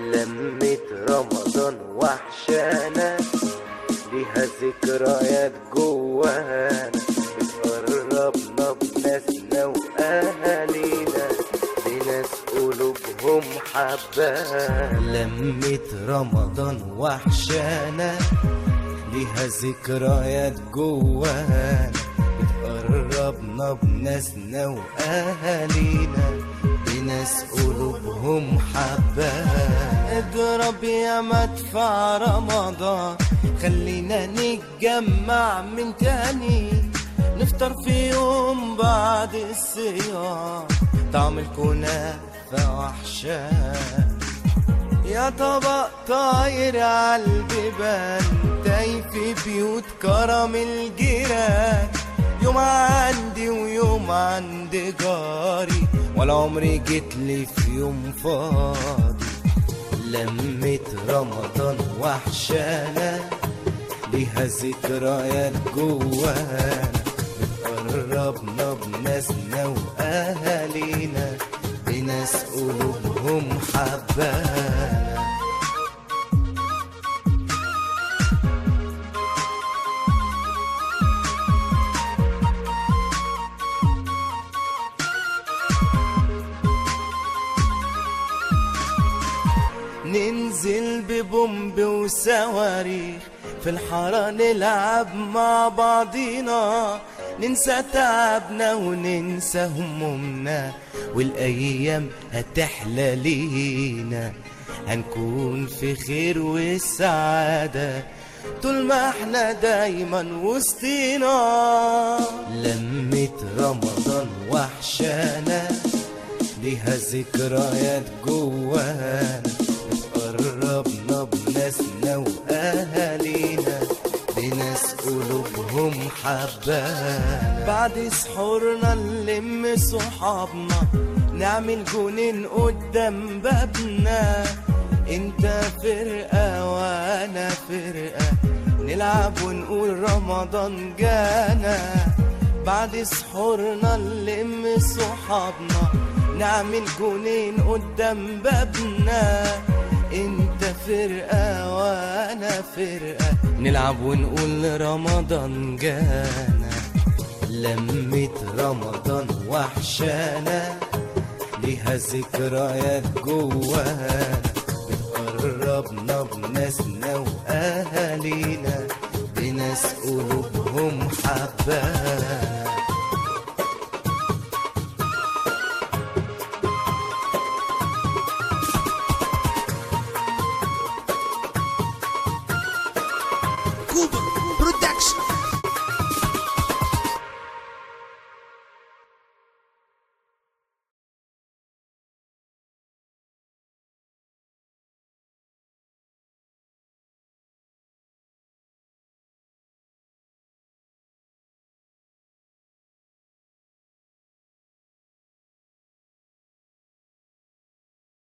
لمة رمضان وحشانا ليها ذكريات جوانا بتقربنا بناسنا وأهالينا بناس قلوبهم حبانا لمة رمضان وحشانا ليها ذكريات جوانا بتقربنا بناسنا وأهالينا بناس قلوبهم حبانا اضرب يا مدفع رمضان خلينا نتجمع من تاني نفطر في يوم بعد الصيام طعم الكنافة وحشان يا طبق طاير عالبيبان تاي في بيوت كرم الجيران يوم عندي ويوم عند جاري ولا عمري جيت لي في يوم فاضي لمة رمضان وحشانا ليها ذكريات جوانا بتقربنا بناسنا وأهالينا بناس قلوبهم حبانا ننزل ببومب وصواريخ في الحارة نلعب مع بعضينا ننسى تعبنا وننسى همومنا والأيام هتحلى لينا هنكون في خير والسعادة طول ما احنا دايما وسطينا لمة رمضان وحشانا ليها ذكريات جوانا بتقربنا بناسنا وأهالينا بناس قلوبهم حبانا بعد سحورنا نلم صحابنا نعمل جونين قدام بابنا انت فرقة وانا فرقة نلعب ونقول رمضان جانا بعد سحورنا نلم صحابنا نعمل جونين قدام بابنا انت فرقة وانا فرقة نلعب ونقول رمضان جانا لمة رمضان وحشانا ليها ذكريات جوانا بتقربنا بناسنا وأهالينا بناس قلوبهم حبانا Cuba Production